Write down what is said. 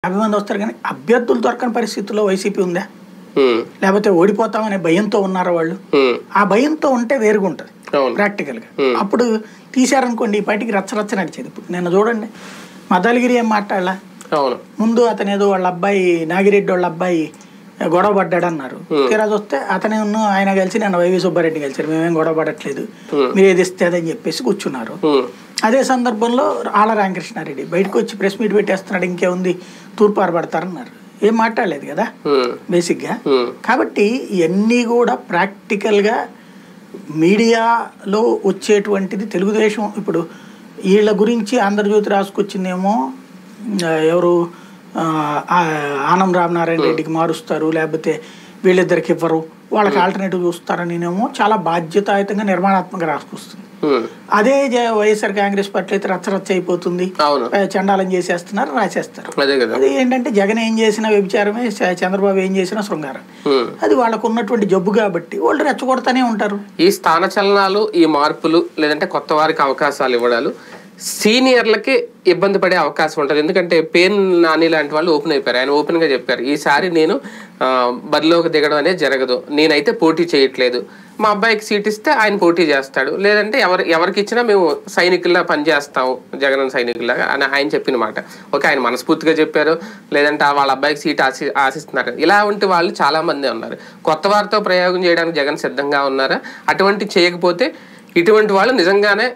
యాభై మంది వస్తారు కానీ అభ్యర్థులు దొరకని పరిస్థితుల్లో వైసీపీ ఉందా ఉమ్, లేకపోతే ఓడిపోతామనే భయంతో ఉన్నారా వాళ్ళు ఉమ్, ఆ భయంతో ఉంటే వేరుగా ఉంటుంది అవును ప్రాక్టికల్గా అప్పుడు తీశారనుకోండి ఈ పాటికి రచ్చ రచ్చ నడిచేది ఇప్పుడు నేను చూడండి మదలగిరి ఏం మాట్లాడాల అవును ముందు అతను ఏదో వాళ్ళ అబ్బాయి నాగిరెడ్డి వాళ్ళ అబ్బాయి గొడవ పడ్డాడు అన్నారు తీరా చూస్తే అతనే ఉన్న ఆయన కలిసి నేను వైవి సుబ్బారెడ్డి కలిసారు మేమేం గొడవ పడట్లేదు మీరు ఏది ఇస్తే అదని చెప్పేసి కూర్చున్నారు ఉమ్, అదే సందర్భంలో ఆళ్ళ రామకృష్ణారెడ్డి బయటకు వచ్చి ప్రెస్ మీట్ పెట్టేస్తున్నాడు ఇంకేముంది తూర్పు ఆరబడతారన్నారు ఏం మాట్లాడలేదు కదా ఉమ్, బేసిక్గా ఉమ్, కాబట్టి ఇవన్నీ కూడా ప్రాక్టికల్గా మీడియాలో వచ్చేటువంటిది తెలుగుదేశం ఇప్పుడు వీళ్ళ గురించి ఆంధ్రజ్యోతి రాసుకొచ్చిందేమో ఆ, ఎవరు ఆ, ఆ, ఆనం రామనారాయణ రెడ్డికి మారుస్తారు లేకపోతే వీళ్ళిద్దరికి ఇవ్వరు వాళ్ళకి ఆల్టర్నేటివ్ చూస్తారనినేమో చాలా బాధ్యతాయుతంగా నిర్మాణాత్మకంగా రాసుకొస్తుంది ఉమ్, అదే జ- వైఎస్ఆర్ కాంగ్రెస్ పార్టీ అయితే రచ్చ రచ్చ అయిపోతుంది అవును ఆ, చండాలం చేసేస్తున్నారు రాసేస్తారు అదే కదా అది ఏంటంటే జగన్ ఏం చేసినా వ్యభిచారమే చ- చంద్రబాబు ఏం చేసినా శృంగారం ఉమ్. అది వాళ్ళకు ఉన్నటువంటి జబ్బు కాబట్టి వాళ్ళు రెచ్చగొడతానే ఉంటారు ఈ స్థాన చలనాలు ఈ మార్పులు లేదంటే కొత్త వారికి అవకాశాలు ఇవ్వడాలు సీనియర్లకి ఇబ్బంది పడే అవకాశం ఉంటుంది ఎందుకంటే పేన్ నాని లాంటి వాళ్ళు ఓపెన్ అయిపోయారు ఆయన ఓపెన్ గా చెప్పారు ఈసారి నేను ఆ, బరిలోకి దిగడం అనేది జరగదు నేనైతే పోటీ చేయట్లేదు మా అబ్బాయికి సీట్ ఇస్తే ఆయన పోటీ చేస్తాడు లేదంటే ఎవరు ఎవరికి ఇచ్చినా మేము సైనికుల్లా పనిచేస్తాము జగన్ సైనికుల్లాగా అని ఆయన చెప్పిన మాట ఓకే ఆయన మనస్ఫూర్తిగా చెప్పారు లేదంటే ఆ వాళ్ళ అబ్బాయికి సీట్ ఆశి ఆశిస్తున్నారు ఇలాంటి వాళ్ళు చాలా మంది ఉన్నారు కొత్త వారితో ప్రయోగం చేయడానికి జగన్ సిద్ధంగా ఉన్నారా అటువంటి చేయకపోతే ఇటువంటి వాళ్ళు నిజంగానే